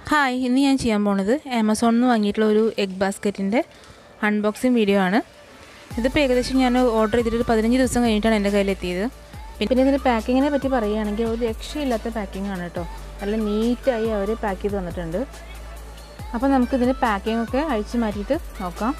hi ഇന്ന് ഞാൻ ചെയ്യാൻ പോണത് ആമസോണിൽ നിന്ന് വാങ്ങിയിട്ടുള്ള ഒരു എഗ് ബാസ്ക്കറ്റിൻ്റെ അൺബോക്സിങ് വീഡിയോ ആണ് ഇതിപ്പോൾ ഏകദേശം ഞാൻ ഓർഡർ ചെയ്തിട്ട് ഒരു പതിനഞ്ച് ദിവസം കഴിഞ്ഞിട്ടാണ് എൻ്റെ കയ്യിലെത്തിയത് പിന്നെ ഇതിൻ്റെ പാക്കിങ്ങിനെ പറ്റി പറയുകയാണെങ്കിൽ ഒരു രക്ഷയില്ലാത്ത പാക്കിംഗ് ആണ് കേട്ടോ നല്ല നീറ്റായി അവർ പാക്ക് ചെയ്ത് തന്നിട്ടുണ്ട് അപ്പോൾ നമുക്കിതിൻ്റെ പാക്കിംഗ് ഒക്കെ അഴിച്ചു മാറ്റിയിട്ട് നോക്കാം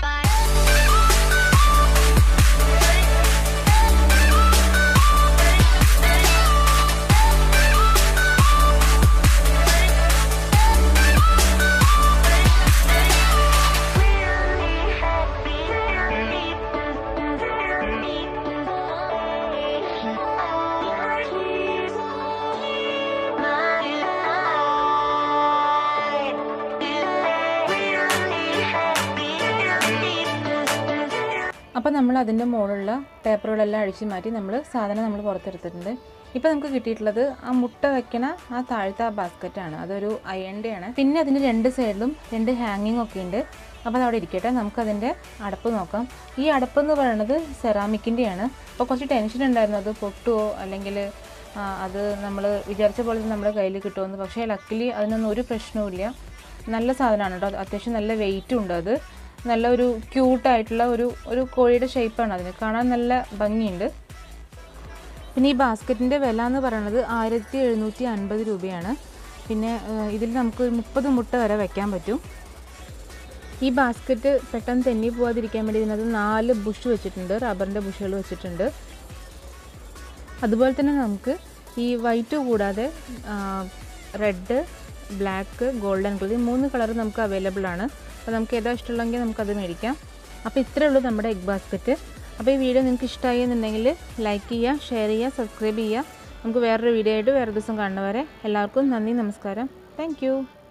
അപ്പോൾ നമ്മൾ അതിൻ്റെ മുകളിലുള്ള പേപ്പറുകളെല്ലാം അഴിച്ചു മാറ്റി നമ്മൾ സാധനം നമ്മൾ പുറത്തെടുത്തിട്ടുണ്ട് ഇപ്പോൾ നമുക്ക് കിട്ടിയിട്ടുള്ളത് ആ മുട്ട വെക്കണ ആ താഴത്തെ ആ ബാസ്ക്കറ്റാണ് അതൊരു അയണിൻ്റെ ആണ് പിന്നെ അതിൻ്റെ രണ്ട് സൈഡിലും രണ്ട് ഹാങ്ങിങ് ഒക്കെ ഉണ്ട് അപ്പോൾ അത് അവിടെ ഇരിക്കട്ടെ നമുക്കതിൻ്റെ അടപ്പ് നോക്കാം ഈ അടപ്പ് എന്ന് പറയുന്നത് സെറാമിക്കിൻ്റെയാണ് അപ്പോൾ കുറച്ച് ടെൻഷൻ ഉണ്ടായിരുന്നു അത് പൊട്ടുമോ അല്ലെങ്കിൽ അത് നമ്മൾ വിചാരിച്ച പോലെ നമ്മുടെ കയ്യിൽ കിട്ടുമെന്ന് പക്ഷേ ലക്കിലി അതിനൊന്നും ഒരു പ്രശ്നവുമില്ല നല്ല സാധനമാണ് കേട്ടോ അത്യാവശ്യം നല്ല വെയിറ്റും ഉണ്ട് അത് നല്ല ഒരു ക്യൂട്ടായിട്ടുള്ള ഒരു ഒരു കോഴിയുടെ ഷേപ്പാണ് അതിന് കാണാൻ നല്ല ഭംഗിയുണ്ട് പിന്നെ ഈ ബാസ്ക്കറ്റിൻ്റെ വില എന്ന് പറയുന്നത് ആയിരത്തി എഴുന്നൂറ്റി അൻപത് രൂപയാണ് പിന്നെ ഇതിൽ നമുക്ക് മുപ്പത് മുട്ട വരെ വയ്ക്കാൻ പറ്റും ഈ ബാസ്ക്കറ്റ് പെട്ടെന്ന് തെന്നി പോകാതിരിക്കാൻ വേണ്ടി ഇതിനകത്ത് നാല് ബുഷ് വെച്ചിട്ടുണ്ട് റബ്ബറിൻ്റെ ബുഷുകൾ വെച്ചിട്ടുണ്ട് അതുപോലെ തന്നെ നമുക്ക് ഈ വൈറ്റ് കൂടാതെ റെഡ് ബ്ലാക്ക് ഗോൾഡൻ കളർ ഈ മൂന്ന് കളർ നമുക്ക് അവൈലബിൾ ആണ് അപ്പോൾ നമുക്ക് ഏതാ ഇഷ്ടമുള്ളെങ്കിൽ നമുക്കത് മേടിക്കാം അപ്പോൾ ഇത്രയേ ഉള്ളൂ നമ്മുടെ എഗ് ബാസ്ക്കറ്റ് അപ്പോൾ ഈ വീഡിയോ നിങ്ങൾക്ക് ഇഷ്ടമായി എന്നുണ്ടെങ്കിൽ ലൈക്ക് ചെയ്യുക ഷെയർ ചെയ്യുക സബ്സ്ക്രൈബ് ചെയ്യുക നമുക്ക് വേറൊരു വീഡിയോ ആയിട്ട് വേറെ ദിവസം കാണുന്നവരെ എല്ലാവർക്കും നന്ദി നമസ്കാരം താങ്ക്